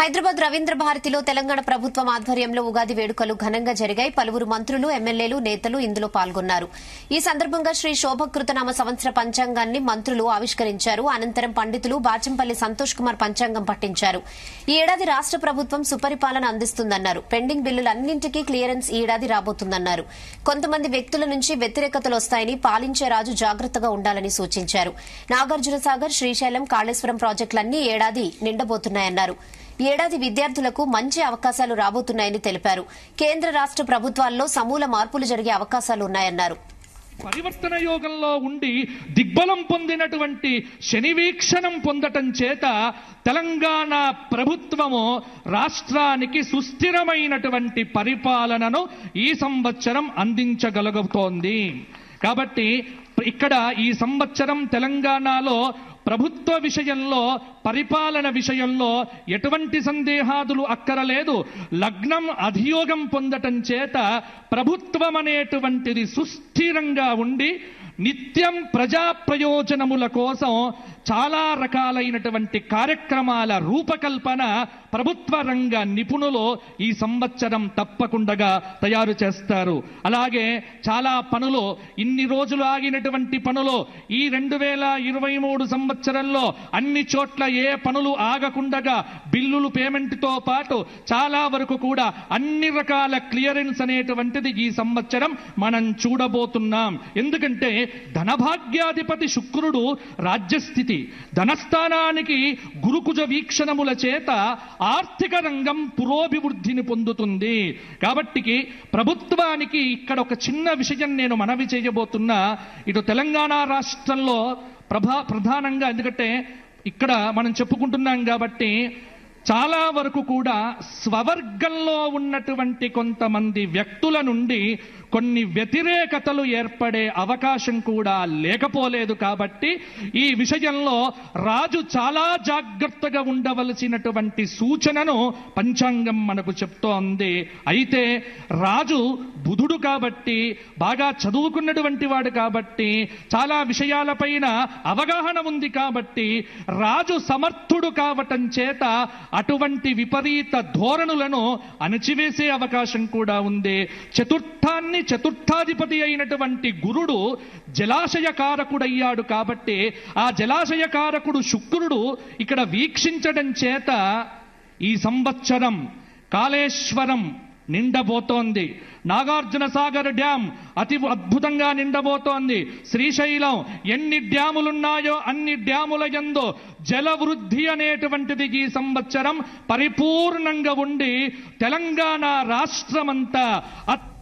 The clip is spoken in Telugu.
హైదరాబాద్ రవీంద్ర భారతిలో తెలంగాణ ప్రభుత్వం ఆధ్వర్యంలో ఉగాది వేడుకలు ఘనంగా జరిగాయి పలువురు మంత్రులు ఎమ్మెల్యేలు నేతలు ఇందులో పాల్గొన్నారు ఈ సందర్భంగా శ్రీ శోభకృతనామ సంవత్సర పంచాంగాన్ని మంత్రులు ఆవిష్కరించారు అనంతరం పండితులు బాచంపల్లి సంతోష్ కుమార్ పంచాంగం పట్టించారు ఈ ఏడాది రాష్ట ప్రభుత్వం సుపరిపాలన అందిస్తుందన్నారు పెండింగ్ బిల్లులన్నింటికీ క్లియరెన్స్ ఈ ఏడాది రాబోతుందన్నారు కొంతమంది వ్యక్తుల నుంచి వ్యతిరేకతలు వస్తాయని పాలించే రాజు జాగ్రత్తగా ఉండాలని సూచించారు నాగార్జున సాగర్ శ్రీశైలం కాళేశ్వరం ప్రాజెక్టులన్నీ ఈ ఏడాది నిండబోతున్నాయన్నారు ఈ ఏడాది విద్యార్థులకు మంచి అవకాశాలు రాబోతున్నాయని తెలిపారు కేంద్ర రాష్ట ప్రభుత్వాల్లో సమూల మార్పులు జరిగే అవకాశాలు ఉన్నాయన్నారు పరివర్తన యోగంలో ఉండి దిగ్బలం పొందినటువంటి శని వీక్షణం పొందటం చేత తెలంగాణ ప్రభుత్వము రాష్ట్రానికి సుస్థిరమైనటువంటి పరిపాలనను ఈ సంవత్సరం అందించగలుగుతోంది కాబట్టి ఇక్కడ ఈ సంవత్సరం తెలంగాణలో ప్రభుత్వ విషయంలో పరిపాలన విషయంలో ఎటువంటి సందేహాదులు అక్కరలేదు లగ్నం అధియోగం పొందటం చేత ప్రభుత్వం అనేటువంటిది సుస్థిరంగా ఉండి నిత్యం ప్రజా ప్రయోజనముల కోసం చాలా రకాలైనటువంటి కార్యక్రమాల రూపకల్పన ప్రభుత్వ రంగ నిపుణులు ఈ సంవత్సరం తప్పకుండా తయారు చేస్తారు అలాగే చాలా పనులు ఇన్ని రోజులు ఆగినటువంటి పనులు ఈ రెండు వేల ఇరవై మూడు సంవత్సరంలో అన్ని చోట్ల ఏ పనులు ఆగకుండగా బిల్లులు పేమెంట్తో పాటు చాలా వరకు కూడా అన్ని రకాల క్లియరెన్స్ అనేటువంటిది ఈ సంవత్సరం మనం చూడబోతున్నాం ఎందుకంటే ధనభాగ్యాధిపతి శుక్రుడు రాజ్యస్థితి ధనస్థానానికి గురుకుజ వీక్షణముల చేత ఆర్థిక రంగం పురోభివృద్ధిని పొందుతుంది కాబట్టికి ప్రభుత్వానికి ఇక్కడ ఒక చిన్న విషయం నేను మనవి చేయబోతున్నా ఇటు తెలంగాణ రాష్ట్రంలో ప్రభా ప్రధానంగా ఎందుకంటే ఇక్కడ మనం చెప్పుకుంటున్నాం కాబట్టి చాలా వరకు కూడా స్వవర్గంలో ఉన్నటువంటి కొంతమంది వ్యక్తుల నుండి కొన్ని వ్యతిరేకతలు ఏర్పడే అవకాశం కూడా లేకపోలేదు కాబట్టి ఈ విషయంలో రాజు చాలా జాగ్రత్తగా ఉండవలసినటువంటి సూచనను పంచాంగం మనకు చెప్తోంది అయితే రాజు బుధుడు కాబట్టి బాగా చదువుకున్నటువంటి వాడు కాబట్టి చాలా విషయాలపైన అవగాహన ఉంది కాబట్టి రాజు సమర్థుడు కావటం చేత అటువంటి విపరీత ధోరణులను అణచివేసే అవకాశం కూడా ఉంది చతుర్థాన్ని చతుర్థాధిపతి అయినటువంటి గురుడు జలాశయకారకుడయ్యాడు కాబట్టి ఆ జలాశయకారకుడు శుక్రుడు ఇక్కడ వీక్షించడం చేత ఈ సంవత్సరం కాళేశ్వరం నిండబోతోంది నాగార్జున సాగర్ డ్యాం అతి అద్భుతంగా నిండబోతోంది శ్రీశైలం ఎన్ని డ్యాములున్నాయో అన్ని డ్యాముల యందు జల వృద్ధి అనేటువంటిది ఈ సంవత్సరం పరిపూర్ణంగా ఉండి తెలంగాణ రాష్ట్రమంతా